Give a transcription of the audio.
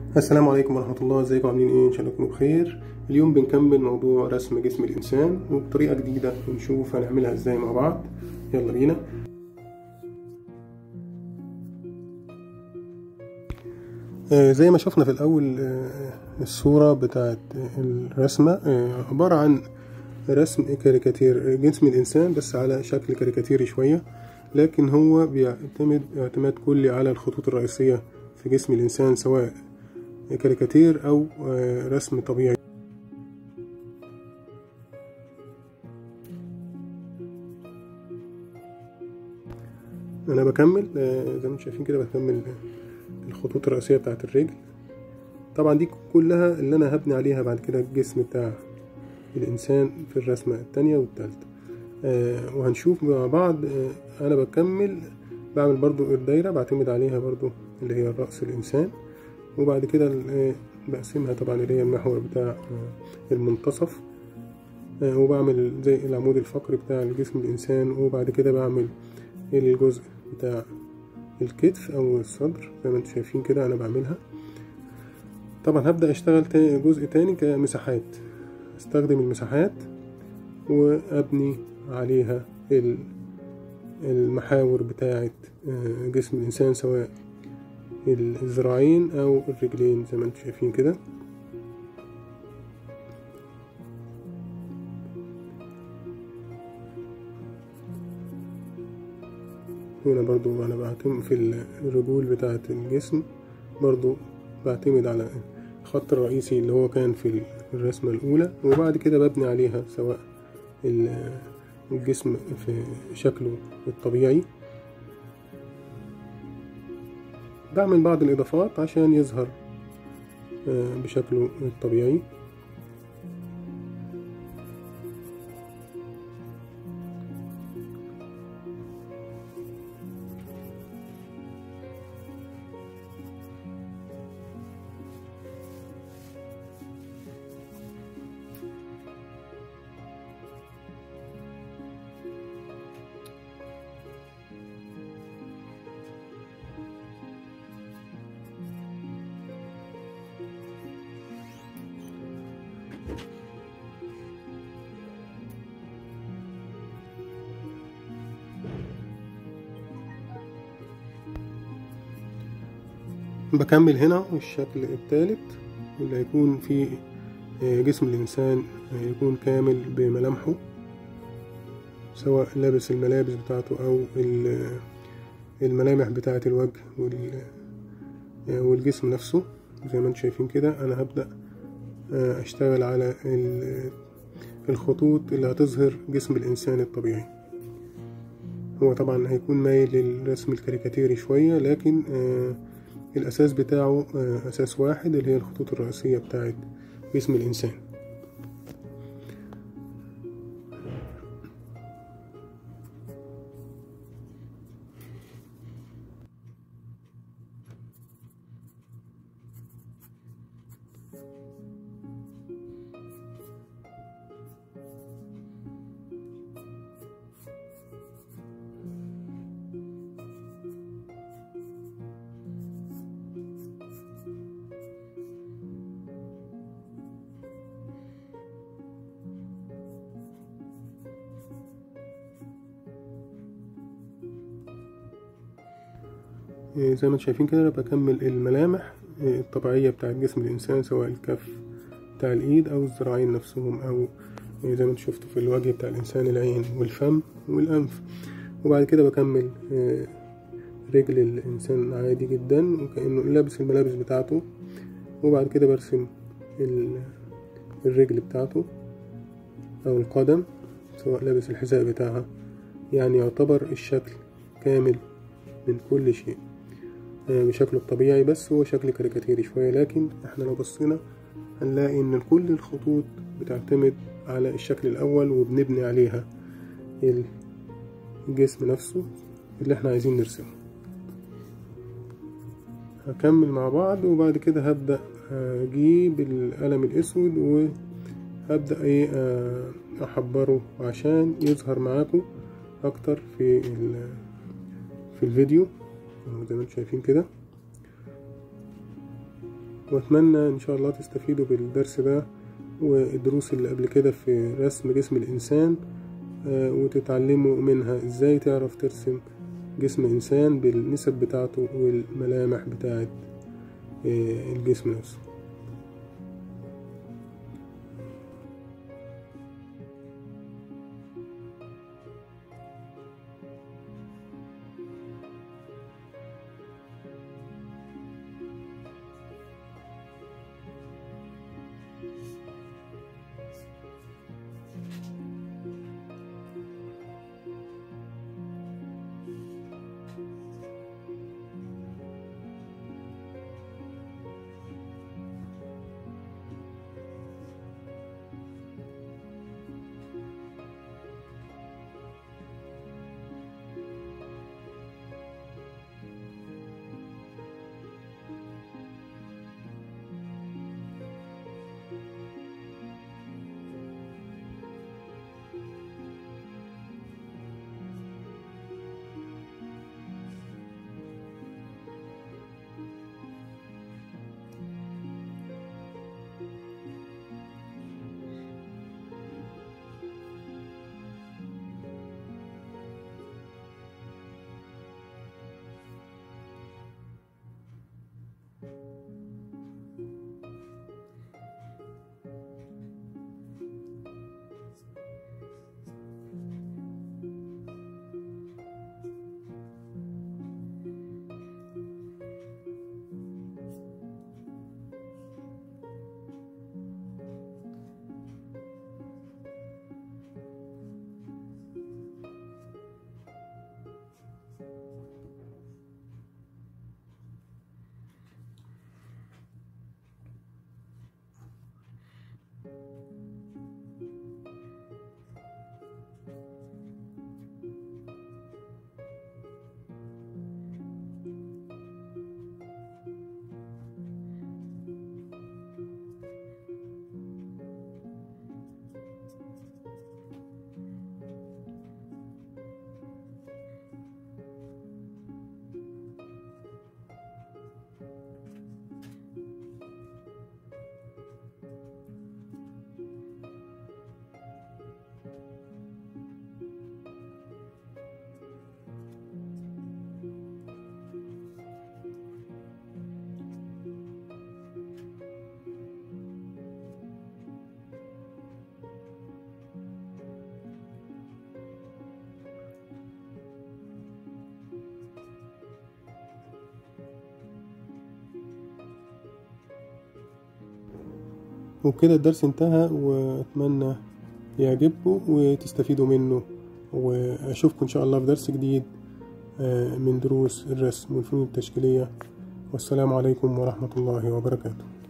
السلام عليكم ورحمة الله ازيكم عاملين ايه ان شاء الله تكونوا بخير اليوم بنكمل موضوع رسم جسم الانسان وبطريقة جديدة ونشوف هنعملها ازاي مع بعض يلا بينا آه زي ما شفنا في الاول آه الصورة بتاعت الرسمة آه عبارة عن رسم كاريكاتير جسم الانسان بس على شكل كاريكاتيري شوية لكن هو بيعتمد اعتماد كلي على الخطوط الرئيسية في جسم الانسان سواء كاريكاتير او رسم طبيعي انا بكمل زي ما انتم شايفين كده بكمل الخطوط الرئيسيه بتاعه الرجل طبعا دي كلها اللي انا هبني عليها بعد كده الجسم بتاع الانسان في الرسمه التانية والتالتة وهنشوف مع بعض انا بكمل بعمل برضو الدايره بعتمد عليها برضو اللي هي الراس الانسان وبعد كده بقسمها طبعا اللي هي المحور بتاع المنتصف وبعمل زي العمود الفقري بتاع جسم الإنسان وبعد كده بعمل الجزء بتاع الكتف أو الصدر زي ما انتم شايفين كده أنا بعملها طبعا هبدأ أشتغل تاني جزء تاني كمساحات استخدم المساحات وأبني عليها المحاور بتاعة جسم الإنسان سواء الذراعين او الرجلين زي ما انتم شايفين كده هنا برضو انا بعتمد في الرجول بتاعة الجسم برضو بعتمد على الخط الرئيسي اللي هو كان في الرسمة الاولى وبعد كده ببني عليها سواء الجسم في شكله الطبيعي بعمل بعض الإضافات عشان يظهر بشكله الطبيعي بكمل هنا الشكل الثالث اللي هيكون فيه جسم الإنسان يكون كامل بملامحه سواء لابس الملابس بتاعته أو الملامح بتاعة الوجه والجسم نفسه زي ما انتم شايفين كده أنا هبدأ أشتغل على الخطوط اللي هتظهر جسم الإنسان الطبيعي هو طبعا هيكون مايل للرسم الكاريكاتيري شوية لكن آه الأساس بتاعه أساس واحد اللي هي الخطوط الرئيسية بتاعت جسم الإنسان زي ما انتم شايفين كده انا بكمل الملامح الطبيعية بتاعت جسم الإنسان سواء الكف بتاع الإيد أو الذراعين نفسهم أو زي ما انتم شفتوا في الوجه بتاع الإنسان العين والفم والأنف وبعد كده بكمل رجل الإنسان عادي جدا وكأنه لابس الملابس بتاعته وبعد كده برسم الرجل بتاعته أو القدم سواء لابس الحذاء بتاعها يعني يعتبر الشكل كامل من كل شيء بشكله الطبيعي بس هو شكل كاريكاتيري شوية لكن احنا لو بصينا هنلاقي ان كل الخطوط بتعتمد على الشكل الاول وبنبني عليها الجسم نفسه اللي احنا عايزين نرسمه هكمل مع بعض وبعد كده هبدأ اجيب القلم الاسود وهبدأ ايه احبره عشان يظهر معاكم اكتر في في الفيديو زي ما انتم شايفين كده واتمنى ان شاء الله تستفيدوا بالدرس ده والدروس اللي قبل كده في رسم جسم الانسان آه، وتتعلموا منها ازاي تعرف ترسم جسم انسان بالنسب بتاعته والملامح بتاعت آه، الجسم نفسه وبكده الدرس انتهى واتمنى يعجبكم وتستفيدوا منه واشوفكم ان شاء الله في درس جديد آه، من دروس الرسم والفنون التشكيلية والسلام عليكم ورحمة الله وبركاته